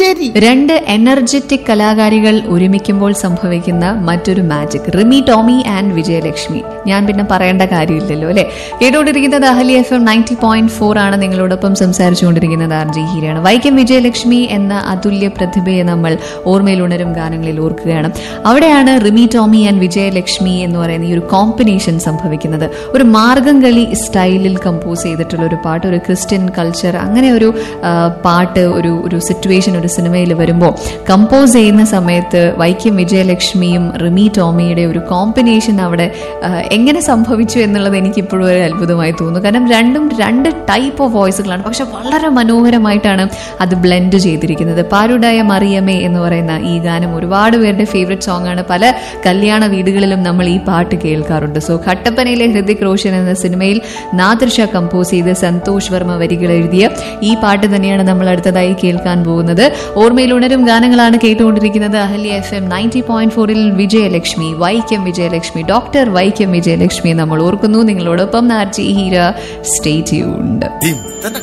ശരി രണ്ട് എനർജറ്റിക് കലാകാരികൾ ഒരുമിക്കുമ്പോൾ സംഭവിക്കുന്ന മറ്റൊരു മാജിക് റിമി ടോമി ആൻഡ് വിജയലക്ഷ്മി ഞാൻ പിന്നെ പറയേണ്ട കാര്യമില്ലല്ലോ അല്ലെ കേട്ടുകൊണ്ടിരിക്കുന്നത് Ahalya F M ninety point four ആണ് നിങ്ങളോടൊപ്പം സംസാരിച്ചുകൊണ്ടിരിക്കുന്നത് ആർ ജി ഹീരയാണ് വൈക്കം വിജയലക്ഷ്മി എന്ന അതുല്യ പ്രതിഭയെ നമ്മൾ ഓർമ്മയിൽ ഉണരും ഗാനങ്ങളിൽ ഓർക്കുകയാണ് അവിടെയാണ് റിമി ടോമി ആൻഡ് വിജയലക്ഷ്മി എന്ന് പറയുന്ന ഈ ഒരു കോമ്പിനേഷൻ സംഭവിക്കുന്നത് ഒരു മാർഗം കളി സ്റ്റൈലിൽ കമ്പോസ് ചെയ്തിട്ടുള്ള ഒരു പാട്ട് ഒരു ക്രിസ്ത്യൻ കൾച്ചർ അങ്ങനെ ഒരു ആ, പാട്ട് ഒരു ഒരു സിറ്റുവേഷൻ ഒരു സിനിമയിൽ വരുമ്പോൾ കമ്പോസ് ചെയ്യുന്ന സമയത്ത് വൈക്കം വിജയലക്ഷ്മിയും റിമി ടോമിയുടെ ഒരു കോമ്പിനേഷൻ അവിടെ ആ, എങ്ങനെ സംഭവിച്ചു എന്നുള്ളത് എനിക്ക് ഇപ്പോഴും ഒരു അത്ഭുതമായി തോന്നുന്നു കാരണം രണ്ടും രണ്ട് ടൈപ്പ് ഓഫ് വോയിസുകളാണ് പക്ഷെ വളരെ മനോഹരമായിട്ടാണ് അത് ബ്ലെൻഡ് ചെയ്തിരിക്കുന്നത് പാരുടായ മറിയമേ എന്ന് പറയുന്ന ഈ ഗാനം ഒരുപാട് പേരുടെ ഫേവറേറ്റ് സോങ് ആണ് പല കല്യാണ വീടുകളിലും നമ്മൾ ഈ പാട്ട് കേൾക്കാറുണ്ട് സോ ഖട്ടപ്പനയിലെ ഹൃതിക് റോഷൻ എന്ന സിനിമയിൽ നാദിർഷ കമ്പോസ് ചെയ്ത് സന്തോഷ് വർമ്മ വരികൾ എഴുതിയ ഈ പാട്ട് തന്നെയാണ് നമ്മൾ അടുത്തതായി കേൾക്കാൻ പോകുന്നത് ഓർമ്മയിൽ ഉണരും ഗാനങ്ങളാണ് കേട്ടുകൊണ്ടിരിക്കുന്നത് Ahalya F M ninety point ഫോറിൽ വിജയലക്ഷ്മി വൈക്കം വിജയലക്ഷ്മി ഡോക്ടർ വൈക്കം വിജയലക്ഷ്മി നമ്മൾ ഓർക്കുന്നു നിങ്ങളോടൊപ്പം RG Heera stay tuned dim, tana